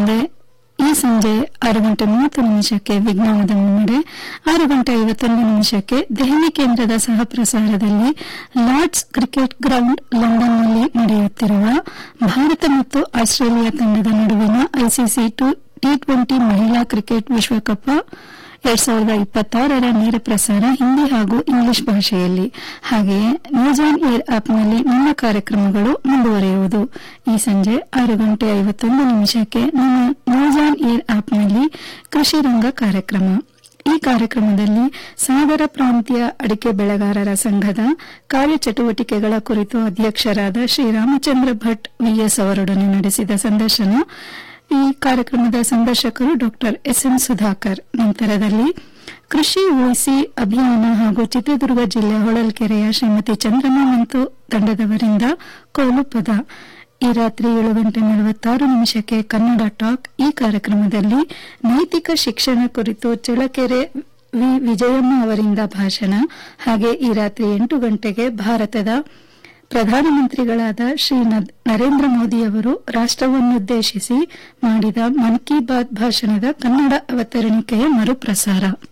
ಮುಂದೆ ಈ ಸಂಜೆ ಆರು ಗಂಟೆ ಮೂವತ್ತು ನಿಮಿಷಕ್ಕೆ ವಿಜ್ಞಾನದ ಮುನ್ನಡೆ ಆರು ಗಂಟೆ ಐವತ್ತೊಂದು ನಿಮಿಷಕ್ಕೆ ದೆಹಲಿ ಕೇಂದ್ರದ ಸಹ ಪ್ರಸಾರದಲ್ಲಿ ಲಾರ್ಡ್ಸ್ ಕ್ರಿಕೆಟ್ ಗ್ರೌಂಡ್ ಲಂಡನ್ನಲ್ಲಿ ನಡೆಯುತ್ತಿರುವ ಭಾರತ ಮತ್ತು ಆಸ್ಟ್ರೇಲಿಯಾ ತಂಡದ ನಡುವಿನ ಐಸಿಸಿ ಟಿ ಟ್ವೆಂಟಿ ಮಹಿಳಾ ಕ್ರಿಕೆಟ್ ವಿಶ್ವಕಪ್ ಎರಡ್ ಸಾವಿರದ ಇಪ್ಪತ್ತಾರರ ನೇರ ಪ್ರಸಾರ ಹಿಂದಿ ಹಾಗೂ ಇಂಗ್ಲಿಷ್ ಭಾಷೆಯಲ್ಲಿ ಹಾಗೆಯೇ ನ್ಯೂಸ್ ಆನ್ ಏರ್ ಆಪ್ನಲ್ಲಿ ನಮ್ಮ ಕಾರ್ಯಕ್ರಮಗಳು ಮುಂದುವರಿಯುವುದು ಈ ಸಂಜೆ ಆರು ಗಂಟೆ ಐವತ್ತೊಂದು ನಿಮಿಷಕ್ಕೆ ನಮ್ಮ ನ್ಯೂಸ್ ಆನ್ ಏರ್ ಆಪ್ನಲ್ಲಿ ಕೃಷಿ ರಂಗ ಕಾರ್ಯಕ್ರಮ ಈ ಕಾರ್ಯಕ್ರಮದಲ್ಲಿ ಸಾಗರ ಪ್ರಾಂತೀಯ ಅಡಿಕೆ ಬೆಳೆಗಾರರ ಸಂಘದ ಕಾರ್ಯಚಟುವಟಿಕೆಗಳ ಕುರಿತು ಅಧ್ಯಕ್ಷರಾದ ಶ್ರೀರಾಮಚಂದ್ರ ಭಟ್ ವಿಎಸ್ ಅವರೊಡನೆ ನಡೆಸಿದ ಸಂದರ್ಶನ ಈ ಕಾರ್ಯಕ್ರಮದ ಸಂದರ್ಶಕರು ಡಾಕ್ಟರ್ ಎಸ್ ಎಂ ಸುಧಾಕರ್ ನಂತರದಲ್ಲಿ ಕೃಷಿ ಉಳಿಸಿ ಅಭಿಯಾನ ಹಾಗೂ ಚಿತ್ರದುರ್ಗ ಜಿಲ್ಲೆ ಹೊಳಲ್ಕೆರೆಯ ಶ್ರೀಮತಿ ಚಂದ್ರಮ್ಮ ಮಂತು ತಂಡದವರಿಂದ ಕೋಲು ಪದ ಈ ರಾತ್ರಿ ಏಳು ಗಂಟೆ ನಲವತ್ತಾರು ನಿಮಿಷಕ್ಕೆ ಕನ್ನಡ ಟಾಕ್ ಈ ಕಾರ್ಯಕ್ರಮದಲ್ಲಿ ನೈತಿಕ ಶಿಕ್ಷಣ ಕುರಿತು ಚಳ್ಳಕೆರೆ ವಿ ವಿಜಯಮ್ಮ ಅವರಿಂದ ಭಾಷಣ ಹಾಗೆ ಈ ರಾತ್ರಿ ಎಂಟು ಗಂಟೆಗೆ ಭಾರತದ ಪ್ರಧಾನಮಂತ್ರಿಗಳಾದ ಶ್ರೀ ನರೇಂದ್ರ ಮೋದಿ ಅವರು ರಾಷ್ಟವನ್ನುದ್ದೇಶಿಸಿ ಮಾಡಿದ ಮನ್ ಕಿ ಬಾತ್ ಭಾಷಣದ ಕನ್ನಡ ಅವತರಣಿಕೆಯ ಮರುಪ್ರಸಾರ